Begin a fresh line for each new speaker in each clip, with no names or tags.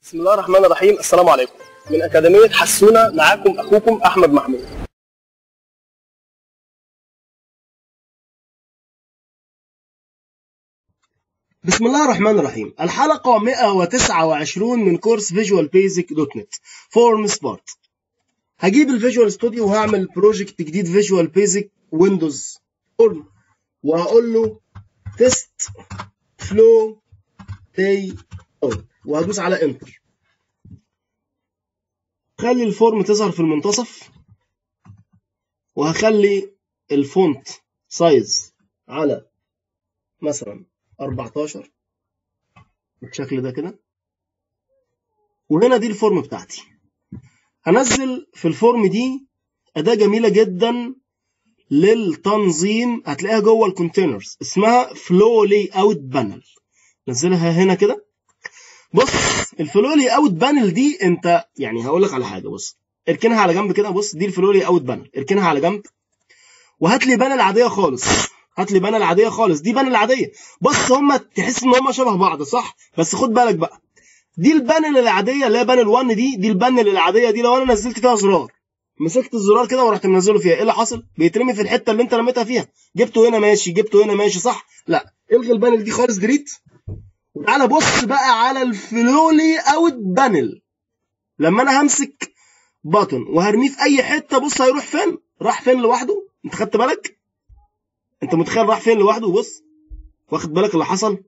بسم الله الرحمن الرحيم السلام عليكم من أكاديمية حسونة معاكم أخوكم أحمد محمود
بسم الله الرحمن الرحيم الحلقة 129 من كورس فيجوال بيزك دوت نت فورم سبارت هجيب الفيجوال ستوديو وهعمل بروجكت جديد فيجوال بيزك ويندوز فورم وهقول له تيست فلو تي اون وهدوس على انتر خلي الفورم تظهر في المنتصف وهخلي الفونت سايز على مثلا 14 بالشكل ده كده وهنا دي الفورم بتاعتي هنزل في الفورم دي أداة جميلة جدا للتنظيم هتلاقيها جوه الكونتينرز اسمها فلو لي اوت بانل نزلها هنا كده بص الفلو لي اوت بانل دي انت يعني هقول لك على حاجه بص اركنها على جنب كده بص دي الفلو لي اوت بانل اركنها على جنب وهات لي بانل عاديه خالص هات لي بانل عاديه خالص دي بانل عاديه بص هم تحس ان هم شبه بعض صح بس خد بالك بقى دي البانل العاديه اللي هي بانل 1 دي دي البانل العاديه دي لو انا نزلت فيها زرار مسكت الزرار كده ورحت منزله فيها ايه اللي حصل بيترمي في الحته اللي انت رميتها فيها جبته هنا ماشي جبته هنا ماشي صح لا الغي البانل دي خالص ديليت وتعالى بص بقى على الفلولي اوت بانل لما انا همسك باتون وهرميه في اي حته بص هيروح فين راح فين لوحده انت خدت بالك انت متخيل راح فين لوحده بص واخد بالك اللي حصل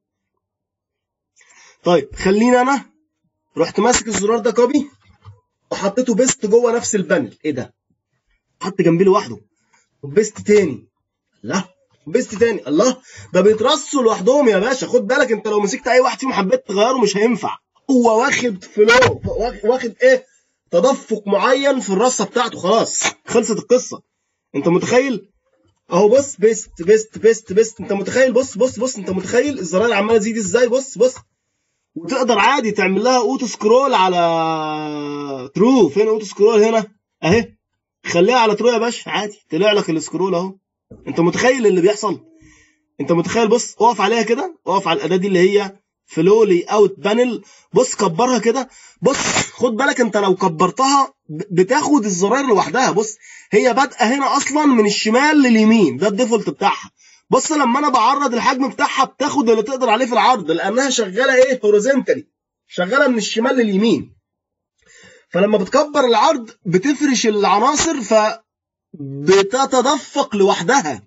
طيب خليني انا رحت ماسك الزرار ده كوبي وحطيته بيست جوه نفس البانل ايه ده حط جنبيه لوحده وبيست تاني لا بيست تاني الله ده بيترصوا لوحدهم يا باشا خد بالك انت لو مسكت اي واحد فيهم حبيت تغيره مش هينفع هو واخد فلو واخد ايه تدفق معين في الرصه بتاعته خلاص خلصت القصه انت متخيل اهو بص بيست بيست بيست بيست انت متخيل بص بص بص انت متخيل الزراير عماله تزيد ازاي بص بص وتقدر عادي تعمل لها اوتو سكرول على ترو فين اوتو سكرول هنا اهي خليها على ترو يا باشا عادي طلع لك السكرول اهو انت متخيل اللي بيحصل انت متخيل بص اقف عليها كده اقف على الاداه دي اللي هي فلولي اوت بانل بص كبرها كده بص خد بالك انت لو كبرتها بتاخد الزراير لوحدها بص هي بادئه هنا اصلا من الشمال لليمين ده الديفولت بتاعها بص لما انا بعرض الحجم بتاعها بتاخد اللي تقدر عليه في العرض لانها شغاله ايه هوريزونتالي شغاله من الشمال لليمين فلما بتكبر العرض بتفرش العناصر ف بتتدفق لوحدها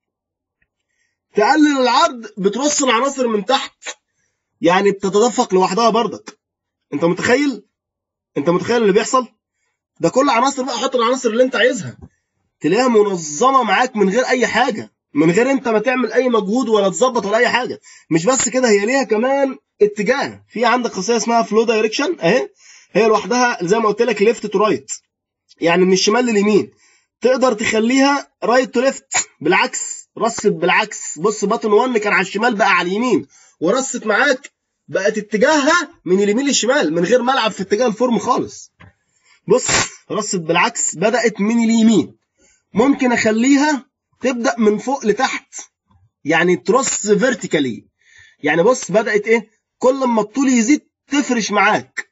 تقلل العرض بترص العناصر من تحت يعني بتتدفق لوحدها بردك انت متخيل انت متخيل اللي بيحصل ده كل عناصر بقى حط العناصر اللي انت عايزها تلاقيها منظمه معاك من غير اي حاجه من غير انت ما تعمل اي مجهود ولا تظبط ولا اي حاجه مش بس كده هي ليها كمان اتجاه في عندك خاصيه اسمها فلو دايركشن اهي هي لوحدها زي ما قلت لك ليفت تو رايت يعني من الشمال لليمين تقدر تخليها رايت تو ليفت بالعكس رصت بالعكس بص بطن 1 كان على الشمال بقى على اليمين ورصت معاك بقت اتجاهها من اليمين للشمال من غير ما العب في اتجاه الفورم خالص بص رصت بالعكس بدات من اليمين ممكن اخليها تبدا من فوق لتحت يعني ترص فيرتيكالي يعني بص بدات ايه كل ما الطول يزيد تفرش معاك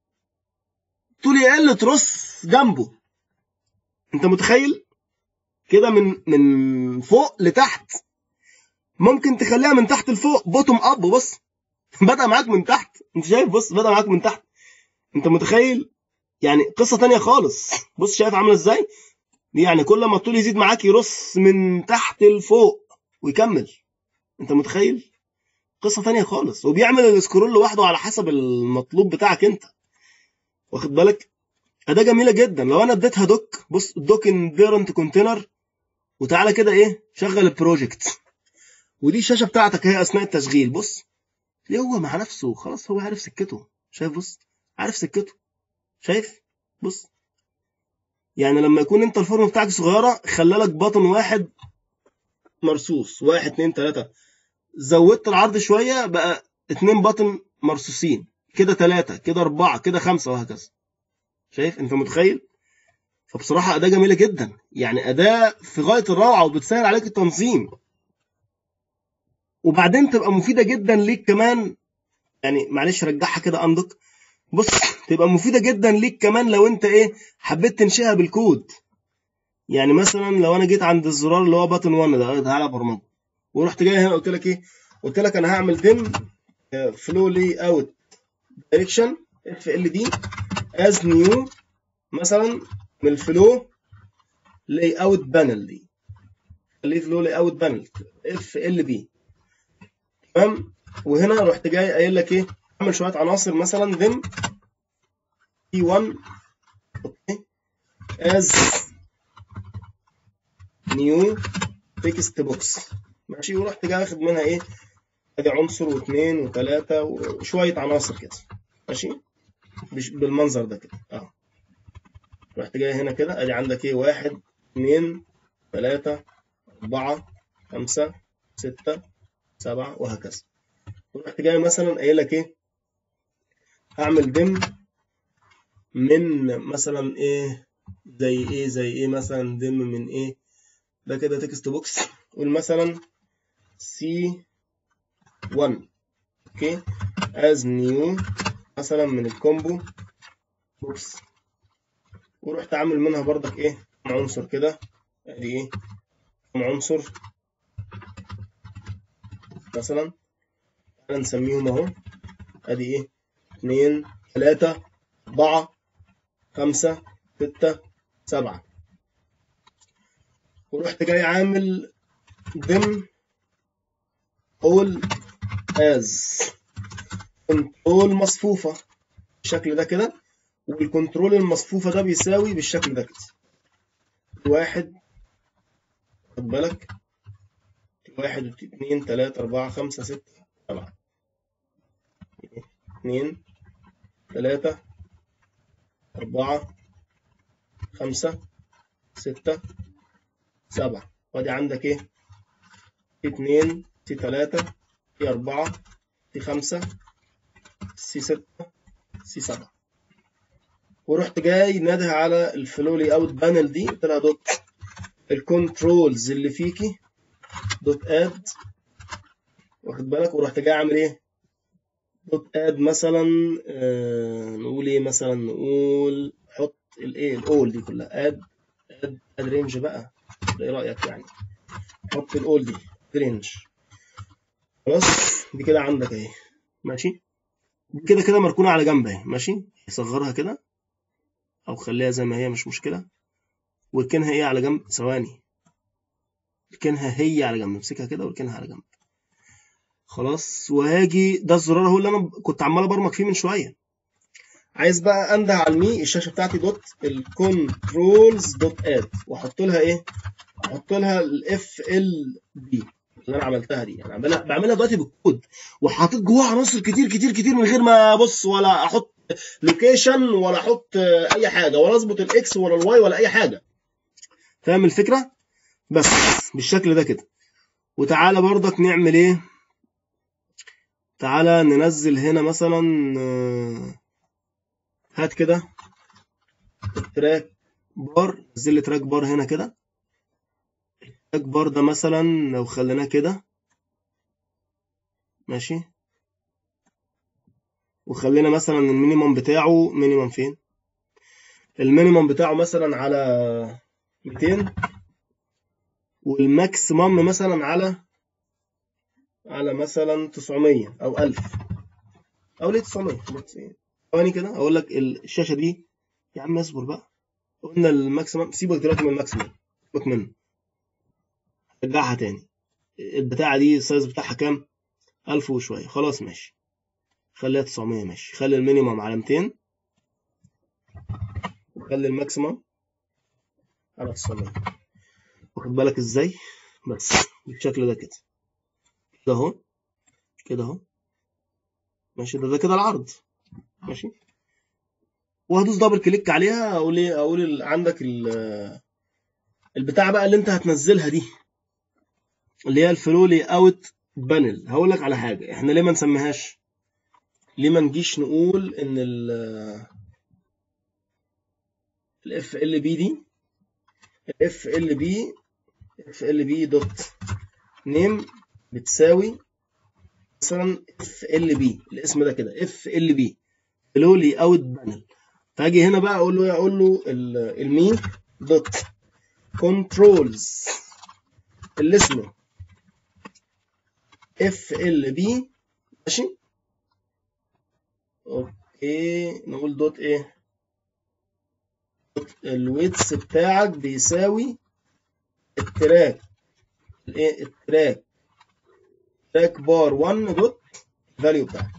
طول يقل ترص جنبه انت متخيل كده من من فوق لتحت ممكن تخليها من تحت لفوق بوتوم اب بص بدا معاك من تحت انت شايف بص بدا معاك من تحت انت متخيل يعني قصه تانية خالص بص شايف عامله ازاي دي يعني كل ما الطول يزيد معاك يرص من تحت لفوق ويكمل انت متخيل قصه تانية خالص وبيعمل السكرول لوحده على حسب المطلوب بتاعك انت واخد بالك اداه جميله جدا لو انا اديتها دوك بص دوك ان بيرنت كونتينر وتعالى كده ايه شغل البروجكت ودي الشاشه بتاعتك هي اثناء التشغيل بص ليه هو مع نفسه خلاص هو عارف سكته شايف بص عارف سكته شايف بص يعني لما يكون انت الفورم بتاعك صغيره خلالك بطن واحد مرصوص واحد اتنين تلاته زودت العرض شويه بقى اتنين بطن مرصوصين كده تلاته كده اربعه كده خمسه وهكذا شايف انت متخيل فبصراحه اداه جميله جدا يعني اداه في غايه الروعه وبتسهل عليك التنظيم وبعدين تبقى مفيده جدا ليك كمان يعني معلش رجعها كده اندك بص تبقى مفيده جدا ليك كمان لو انت ايه حبيت تنشئها بالكود يعني مثلا لو انا جيت عند الزرار اللي هو باتن 1 ده تعالى برمجه ورحت جاي هنا قلت لك ايه قلت لك انا هعمل ديم فلو لي اوت دايركشن اف ال دي از نيو مثلا من الفلو لاي اوت بانل دي خليه فلو لاي اوت بانل اف ال بي تمام وهنا رحت جاي قايل لك ايه اعمل شويه عناصر مثلا ديم تي 1 اوكي از نيو تكست بوكس ماشي ورحت جاي واخد منها ايه ادي عنصر واثنين وثلاثه وشويه عناصر كده ماشي بش- بالمنظر ده كده اه رحت جاي هنا كده ادي عندك ايه واحد اثنين ثلاثة أربعة خمسة ستة سبعة وهكذا ورحت جاي مثلا قايل لك ايه هعمل دم من مثلا ايه زي ايه زي ايه مثلا دم من ايه ده كده تكست بوكس قول مثلا سي 1 اوكي از نيو مثلا من الكومبو بوكس ورحت عامل منها برضك ايه كم عنصر كده ادي ايه كم عنصر مثلا تعالى نسميهم اهو ادي ايه اتنين تلاتة أربعة خمسة ستة سبعة ورحت جاي عامل ضمن all as كنترول مصفوفة بالشكل ده كده والكنترول المصفوفة ده بيساوي بالشكل ده كده واحد خد بالك واحد اتنين تلاتة أربعة خمسة ستة سبعة اتنين تلاتة أربعة خمسة ستة سبعة وادي عندك ايه في اتنين في تلاتة في أربعة في خمسة في ستة في سبعة ورحت جاي نادها على الفلولي اوت بانل دي قلت لها دوت الكنترولز اللي فيكي دوت اد واخد بالك ورحت جاي عامل ايه دوت اد مثلا آه نقول ايه مثلا نقول حط الايه الاول دي كلها اد اد اد رينج بقى ايه رايك يعني حط الاول دي رينج خلاص دي كده عندك اهي ماشي دي كده كده مركونه على جنب اهي ماشي صغرها كده او خليها زي ما هي مش مشكله واركنها ايه على جنب ثواني اركنها هي على جنب امسكها كده واركنها على جنب خلاص وهاجي ده الزرار هو اللي انا كنت عمال ابرمج فيه من شويه عايز بقى انده على المي الشاشه بتاعتي دوت الكنترولز دوت اد واحط لها ايه احط لها الاف ال بي اللي انا عملتها دي يعني بعملها بعملها دلوقتي بالكود وحاطط جواها عناصر كتير كتير كتير من غير ما ابص ولا احط لوكيشن ولا احط اي حاجه ولا اظبط الاكس ولا الواي ولا اي حاجه فاهم الفكره بس بالشكل ده كده وتعالى برضك نعمل ايه تعالى ننزل هنا مثلا هات كده التراك بار نزل لي تراك بار هنا كده التراك بار ده مثلا لو خليناه كده ماشي وخلينا مثلا المينيمم بتاعه مينيمم فين المينيمم بتاعه مثلا على 200 والماكسيمم مثلا على على مثلا 900 او 1000 او ليه 900 ثواني كده اقول لك الشاشه دي يا عم اصبر بقى قلنا الماكسيمم سيبك دلوقتي من الماكسيمم سيبك منه رجعها تاني البتاعه دي السايز بتاعها كام 1000 وشويه خلاص ماشي خليها 900 ماشي خلي المينيمم على 200 وخلي الماكسيمم على 900 واخد بالك ازاي بس بالشكل ده كده كده اهو كده اهو ماشي ده ده كده العرض ماشي وهدوس دبل كليك عليها اقول ايه اقول عندك البتاع بقى اللي انت هتنزلها دي اللي هي الفلولي اوت بانل هقول لك على حاجه احنا ليه ما نسميهاش ليه ما نجيش نقول ان ال الاف ال بي دي الاف ال بي اف ال بي دوت نيم بتساوي مثلا اف ال بي الاسم ده كده اف ال بي below layout panel فاجي هنا بقى اقول له ايه اقول له المي دوت كنترولز اللي اسمه اف ال بي ماشي اوكي نقول دوت ايه دوت الويتس بتاعك بيساوي التراك الايه التراك تراك بار 1 دوت الفاليو بتاعك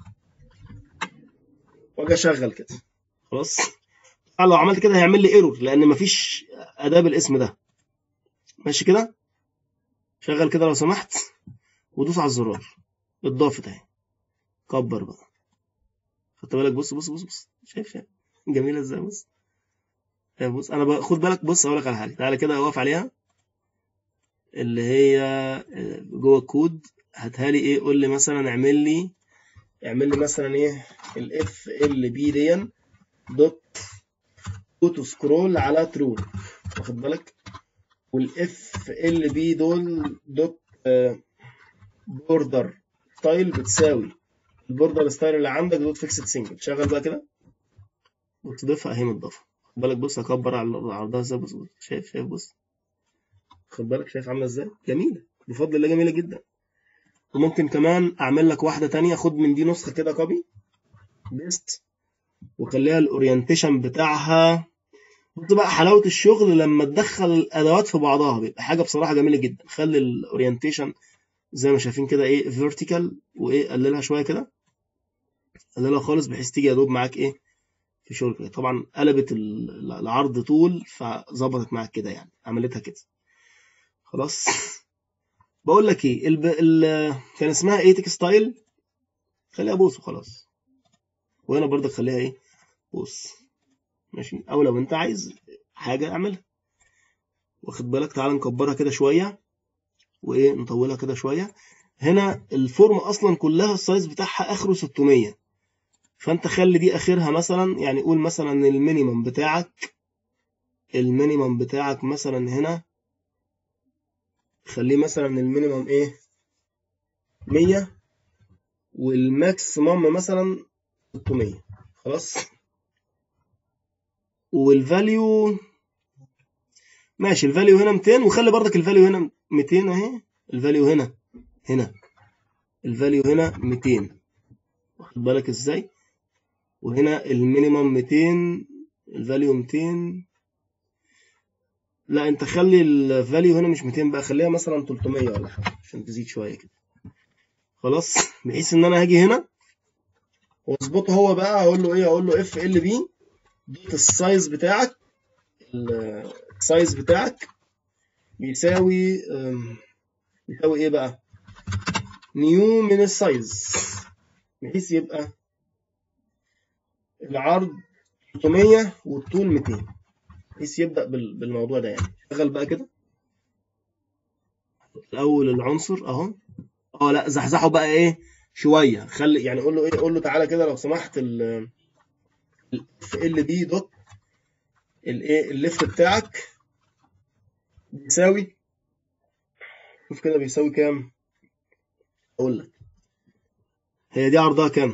واجي اشغل كده خلاص طبعا لو عملت كده هيعمل لي ايرور لان مفيش اداه بالاسم ده ماشي كده شغل كده لو سمحت ودوس على الزرار اتضافت اهي كبر بقى خدت بالك بص بص بص بص شايف شايف جميله ازاي بص شايف بص انا بقى خد بالك بص اقول لك على حاجه تعالى كده اقف عليها اللي هي جوه الكود هاتها لي ايه قول لي مثلا اعمل لي اعمل لي مثلا ايه الاف ال بي دي دوت اوتو سكرول على ترو واخد بالك والاف ال بي دول دوت بوردر ستايل بتساوي البوردر ستايل اللي عندك دوت فيكسد سنجل شغل بقى كده وتضيفها اهي متضافه خد بالك بص هكبر على عرضها ازاي بص بص شايف شايف بص خد بالك شايف عامله ازاي جميله بفضل الله جميله جدا وممكن كمان اعمل لك واحده تانية خد من دي نسخه كده كوبي بيست وخليها الاورينتيشن بتاعها بص بقى حلاوه الشغل لما تدخل الادوات في بعضها بيبقى حاجه بصراحه جميله جدا خلي الاورينتيشن زي ما شايفين كده ايه فيرتيكال وايه قللها شويه كده قللها خالص بحيث تيجي يا دوب معاك ايه في شغل كده طبعا قلبت العرض طول فظبطت معاك كده يعني عملتها كده خلاص بقول لك ايه الب... ال... كان اسمها ايه تكستايل خليها بوس وخلاص وهنا برضك خليها ايه بوس ماشي او لو انت عايز حاجه اعملها واخد بالك تعال نكبرها كده شويه وايه نطولها كده شويه هنا الفورم اصلا كلها السايز بتاعها اخره 600 فانت خلي دي اخرها مثلا يعني قول مثلا المينيمم بتاعك المينيمم بتاعك مثلا هنا خليه مثلا المينيمم ايه 100 والماكسيمم مثلا 600 خلاص والفاليو ماشي الفاليو هنا 200 وخلي برضك الفاليو هنا 200 اهي الفاليو هنا هنا الفاليو هنا 200 واخد بالك ازاي وهنا المينيمم 200 الفاليو 200 لا انت خلي الفاليو هنا مش 200 بقى خليها مثلا 300 ولا حاجه عشان تزيد شويه كده خلاص بحيث ان انا هاجي هنا واظبطه هو بقى اقول له ايه اقول له اف ال بي دوت السايز بتاعك السايز بتاعك بيساوي بيساوي ايه بقى نيو من السايز بحيث يبقى العرض 300 والطول 200 بحيث يبدأ بالموضوع ده يعني شغل بقى كده الأول العنصر أهو اه لا زحزحه بقى ايه شوية خلي يعني قول له ايه قول له تعالى كده لو سمحت ال اف ال بي دوت الايه الليفت بتاعك بيساوي شوف كده بيساوي كام اقول لك هي دي عرضها كام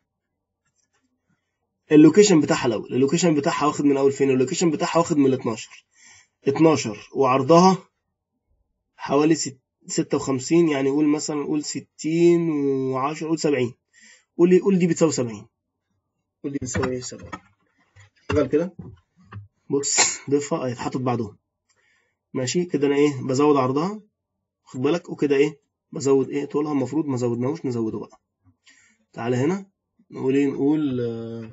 اللوكيشن بتاعها الاول اللوكيشن بتاعها واخد من اول فين اللوكيشن بتاعها واخد من ال 12 12 وعرضها حوالي 56 يعني قول مثلا قول 60 و10 قول 70 قول قول دي بتساوي 70 قول دي بتساوي ايه 70 شغال كده بص ضيفها اهي اتحطت بعدهم ماشي كده انا ايه بزود عرضها خد بالك وكده ايه بزود ايه طولها المفروض ما زودناهوش نزوده بقى تعالى هنا نقول ايه نقول آه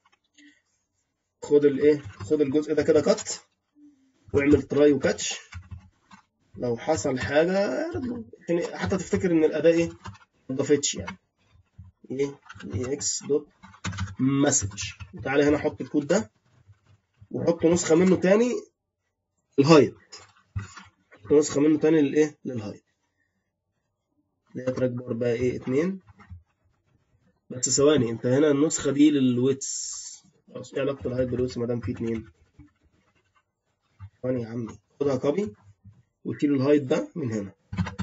خد الايه خد الجزء ده كده كات واعمل تراي وكاتش لو حصل حاجه اعرض له يعني حتى تفتكر ان الاداه ايه ما اتضافتش يعني ايه اكس دوت مسج تعالى هنا حط الكود ده وحط نسخه منه تاني الهايت حط نسخه منه تاني للايه للهايت اللي هي تراك بار بقى ايه اتنين بس ثواني انت هنا النسخه دي للويتس خلاص ايه علاقه الهايت بالويتس ما دام في اتنين ثواني يا عمي خدها كوبي وشيل الهايت ده من هنا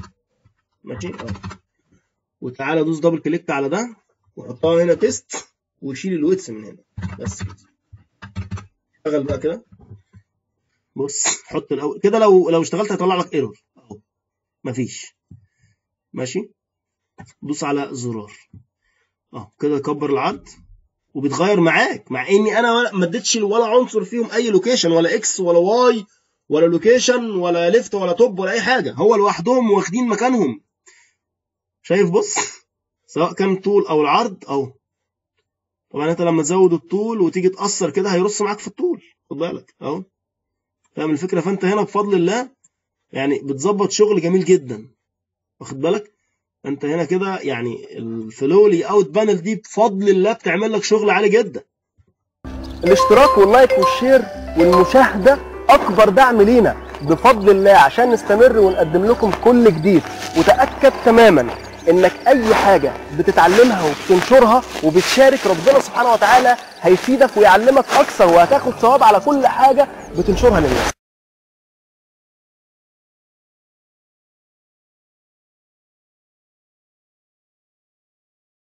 ماشي اه وتعالى دوس دبل كليك على ده وحطها هنا تيست ويشيل الويتس من هنا بس كده اشتغل بقى كده بص حط الاول كده لو لو اشتغلت هيطلع لك ايرور اهو مفيش ماشي دوس على زرار اه كده كبر العرض وبيتغير معاك مع اني انا ولا- ما اديتش ولا عنصر فيهم اي لوكيشن ولا اكس ولا واي ولا لوكيشن ولا ليفت ولا توب ولا اي حاجه هو لوحدهم واخدين مكانهم شايف بص سواء كان طول او العرض اهو طبعا انت لما تزود الطول وتيجي تاثر كده هيرص معاك في الطول خد بالك اهو فاهم الفكره فانت هنا بفضل الله يعني بتظبط شغل جميل جدا واخد بالك انت هنا كده يعني الفلولي اوت بانل دي بفضل الله بتعمل لك شغل عالي جدا
الاشتراك واللايك والشير والمشاهده اكبر دعم لينا بفضل الله عشان نستمر ونقدم لكم كل جديد وتاكد تماما انك اي حاجه بتتعلمها وبتنشرها وبتشارك ربنا سبحانه وتعالى هيفيدك ويعلمك اكثر وهتاخد ثواب على كل حاجه بتنشرها للناس